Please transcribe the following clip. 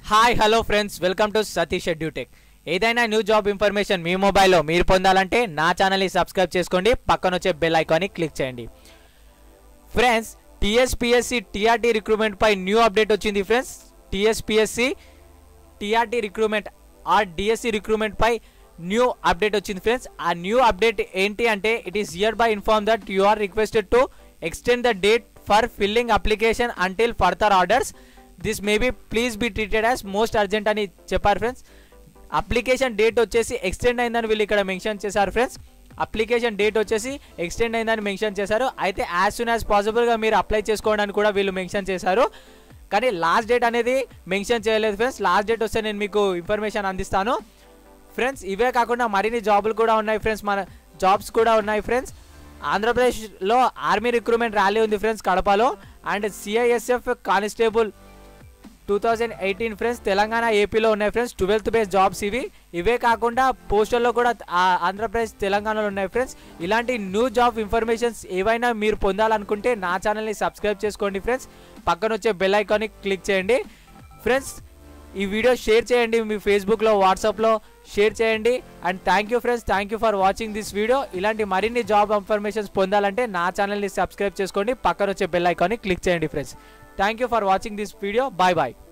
hi hello friends welcome to Satish Edutech ఏదైనా new job information మీ మొబైల్లో మీరు పొందాలంటే నా ఛానల్ని సబ్స్క్రైబ్ చేసుకోండి పక్కన వచ్చే బెల్ ఐకాన్ని క్లిక్ చేయండి ఫ్రెండ్స్ టీఎస్పిఎస్సి టీఆర్టీ రిక్రూట్మెంట్ పై న్యూ అప్డేట్ వచ్చింది friends TSPSC TRT recruitment or DSC recruitment పై న్యూ అప్డేట్ వచ్చింది ఫ్రెండ్స్ ఆ న్యూ అప్డేట్ ఏంటి అంటే it is here by inform that you are requested to extend the date for filling application until further orders this may be please be treated as most urgent అని చెప్పారు friends application date వచ్చేసి extend అయిందని వీళ్ళు ఇక్కడ mention చేశారు friends application date వచ్చేసి extend అయిందని mention చేశారు అయితే యాజ్ సూన్ యాజ్ పాసిబుల్గా మీరు అప్లై చేసుకోవడానికి కూడా వీళ్ళు మెన్షన్ చేశారు కానీ లాస్ట్ డేట్ అనేది మెన్షన్ చేయలేదు ఫ్రెండ్స్ లాస్ట్ డేట్ వస్తే నేను మీకు ఇన్ఫర్మేషన్ అందిస్తాను ఫ్రెండ్స్ ఇవే కాకుండా మరిన్ని జాబులు కూడా ఉన్నాయి ఫ్రెండ్స్ మన జాబ్స్ కూడా ఉన్నాయి ఫ్రెండ్స్ ఆంధ్రప్రదేశ్లో ఆర్మీ రిక్రూట్మెంట్ ర్యాలీ ఉంది ఫ్రెండ్స్ కడపలో and CISF constable two thousand eighteen friends Telangana ఏపీలో ఉన్నాయి ఫ్రెండ్స్ ట్వెల్త్ బేస్ జాబ్స్ ఇవి ఇవే కాకుండా పోస్టల్లో కూడా ఆ, ఆంధ్రప్రదేశ్ తెలంగాణలో ఉన్నాయి ఫ్రెండ్స్ ఇలాంటి న్యూ జాబ్ ఇన్ఫర్మేషన్స్ ఏవైనా మీరు పొందాలనుకుంటే నా ఛానల్ని సబ్స్క్రైబ్ చేసుకోండి ఫ్రెండ్స్ పక్కన వచ్చే బెల్ ఐకాన్ని క్లిక్ చేయండి ఫ్రెండ్స్ ఈ వీడియో షేర్ చేయండి మీ ఫేస్బుక్లో వాట్సాప్లో షేర్ చేయండి and thank you friends thank you for watching this video ఇలాంటి మరిన్ని జాబ్ ఇన్ఫర్మేషన్స్ పొందాలంటే నా ఛానల్ని సబ్స్క్రైబ్ చేసుకోండి పక్కన వచ్చే బెల్ ఐకాన్ని క్లిక్ చేయండి friends thank you for watching this video bye bye